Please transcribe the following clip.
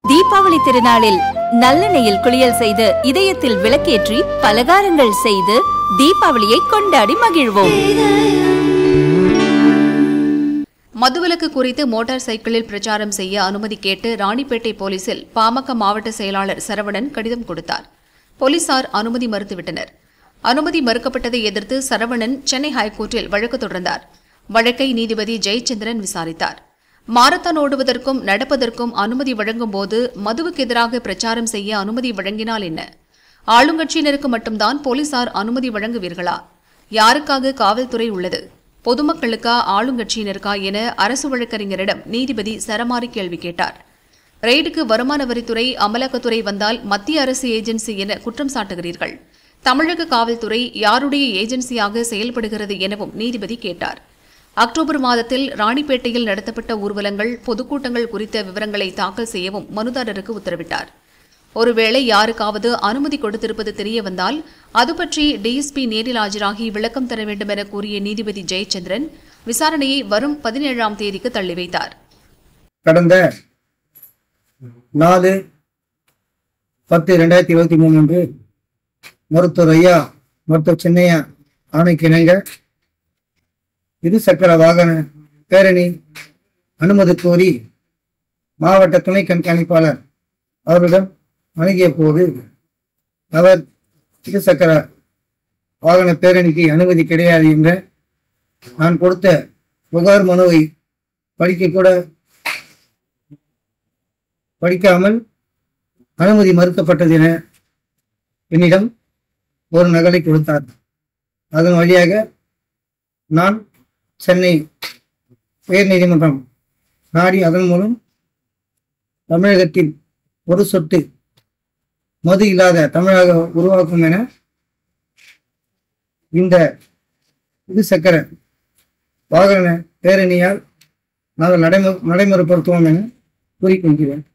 தீபாவளி திருநாளில் நல்லெண்ணெயில் குளியல் செய்து இதயத்தில் விளக்கேற்றி பலகாரங்கள் செய்து தீபாவளியை கொண்டாடி மகிழ்வோம் மதுவிலக்கு குறித்து மோட்டார் சைக்கிளில் பிரச்சாரம் செய்ய அனுமதி கேட்டு ராணிப்பேட்டை போலீசில் பாமக மாவட்ட செயலாளர் சரவணன் கடிதம் கொடுத்தார் போலீசார் அனுமதி மறுத்துவிட்டனர் அனுமதி மறுக்கப்பட்டதை எதிர்த்து சரவணன் சென்னை ஹைகோர்ட்டில் வழக்கு தொடர்ந்தார் வழக்கை நீதிபதி ஜெயச்சந்திரன் விசாரித்தார் மாரத்தான் ஓடுவதற்கும் நடப்பதற்கும் அனுமதி வழங்கும் போது மதுவுக்கு எதிராக பிரச்சாரம் செய்ய அனுமதி வழங்கினால் என்ன ஆளுங்கட்சியினருக்கு மட்டும்தான் போலீசார் அனுமதி வழங்குவீர்களா யாருக்காக காவல்துறை உள்ளது பொதுமக்களுக்கா ஆளுங்கட்சியினருக்கா என அரசு வழக்கறிஞரிடம் நீதிபதி சரமாரி கேள்வி கேட்டார் ரெய்டுக்கு வருமான வரித்துறை அமலாக்கத்துறை வந்தால் மத்திய அரசு ஏஜென்சி என குற்றம் சாட்டுகிறீர்கள் தமிழக காவல்துறை யாருடைய ஏஜென்சியாக செயல்படுகிறது எனவும் நீதிபதி கேட்டார் அக்டோபர் மாதத்தில் ராணிப்பேட்டையில் நடத்தப்பட்ட ஊர்வலங்கள் பொதுக்கூட்டங்கள் குறித்த விவரங்களை தாக்கல் செய்யவும் மனுதாரருக்கு உத்தரவிட்டார் ஒருவேளை யாருக்காவது அனுமதி கொடுத்திருப்பது தெரிய வந்தால் அது பற்றி டிஎஸ்பி நேரில் ஆஜராகி விளக்கம் தர வேண்டும் என கூறிய நீதிபதி ஜெயச்சந்திரன் விசாரணையை வரும் பதினேழாம் தேதிக்கு தள்ளி வைத்தார் கடந்த நாலு பத்து ரெண்டாயிரத்தி இருபத்தி மூணு அன்று மருத்துவர் ஐயா மருத்துவர் சின்னையா ஆணைக்கு இணங்க இருசக்கர வாகன பேரணி அனுமதி கோரி மாவட்ட துணை கண்காணிப்பாளர் அவரிடம் அணுகிய போது அவர் இருசக்கர வாகன பேரணிக்கு அனுமதி கிடையாது என்ற நான் கொடுத்த புகார் மனுவை படிக்க கூட படிக்காமல் அனுமதி மறுக்கப்பட்டது என என்னிடம் ஒரு நகலை கொடுத்தார் அதன் வழியாக நான் சென்னை உயர்நீதிமன்றம் நாடி அதன் மூலம் தமிழகத்தில் ஒரு சொட்டு மது இல்லாத தமிழக உருவாக்கும் என இந்த இருசக்கர வாகன பேரணியால் நாங்கள் நடைமுறை நடைமுறைப்படுத்துவோம் என கூறிக்கொள்கிறேன்